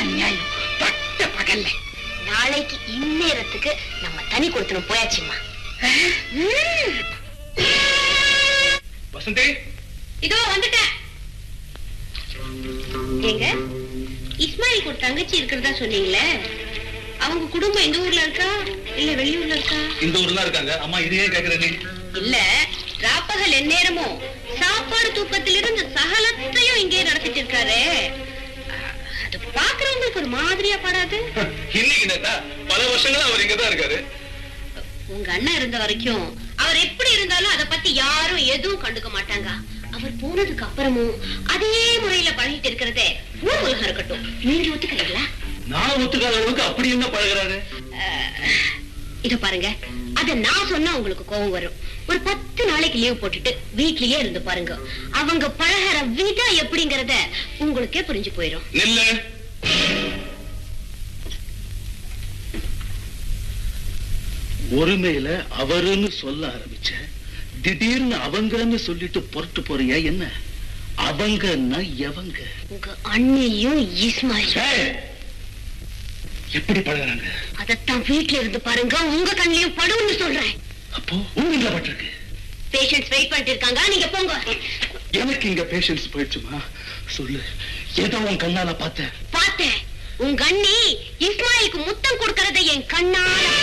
அநியாயம் பட்ட பகல்ல நாளைக்கு இந்நேரத்துக்கு நம்ம தனி கொடுத்துணும் போயாச்சுமா வசந்தி இதோ வந்துட்டேன் ஏங்க இஸ்மாயில் ஒரு தங்கச்சி இருக்கிறதா சொன்னீங்களே அவங்க குடும்பம் எந்த ஊர்ல இருக்கா இல்ல வெளியூர்ல இருக்கா இந்த ஊர்ல தான் இருக்காங்க அம்மா இதையே கேக்குற நீ இல்ல ராப்பகல் எந்நேரமும் சாப்பாடு தூக்கத்திலிருந்து சகலத்தையும் இங்கே நடத்திட்டு இருக்காரு அஹ், அது பாக்குறவங்களுக்கு ஒரு மாதிரியா படாது இன்னைக்கு என்னன்னா பல வருஷங்களா அவர் இங்க தான் இருக்காரு உங்க அண்ணன் இருந்த வரைக்கும் அவர் எப்படி இருந்தாலும் அதை பத்தி யாரும் எதுவும் கண்டுக்க மாட்டாங்க அவர் போனதுக்கு அப்புறமும் அதே முறையில பழகிட்டு இருக்கிறதே ஊர் உலகம் இருக்கட்டும் நீங்க ஒத்துக்கிறீங்களா நான் ஒத்துக்காத அளவுக்கு அப்படி என்ன பழகுறாரு இத பாருங்க அத நான் சொன்னா உங்களுக்கு கோபம் வரும் ஒரு பத்து நாளைக்கு லீவ் போட்டுட்டு வீட்லயே இருந்து பாருங்க அவங்க பழகுற விதம் எப்படிங்கறத உங்களுக்கே புரிஞ்சு போயிரும் நில்லு ஒருமையில அவருன்னு சொல்ல ஆரம்பிச்ச திடீர்னு அவங்கன்னு சொல்லிட்டு புறட்டு போறியா என்ன அவங்கன்னா எவங்க உங்க அண்ணியும் இஸ்மாயில் ஏய், எப்படி பழகுறாங்க அதத்தான் வீட்ல இருந்து பாருங்க உங்க கண்ணிலையும் படும்னு சொல்றேன் அப்போ உங்க பட்டிருக்கு பேஷண்ட்ஸ் வெயிட் பண்ணிட்டு இருக்காங்க நீங்க போங்க எனக்கு இங்க பேஷன்ஸ் போயிடுச்சுமா சொல்லு ஏதோ உன் கண்ணால பார்த்தேன் பார்த்தேன் உங்க அண்ணி இஸ்மாயிலுக்கு முத்தம் கொடுக்கறத என் கண்ணால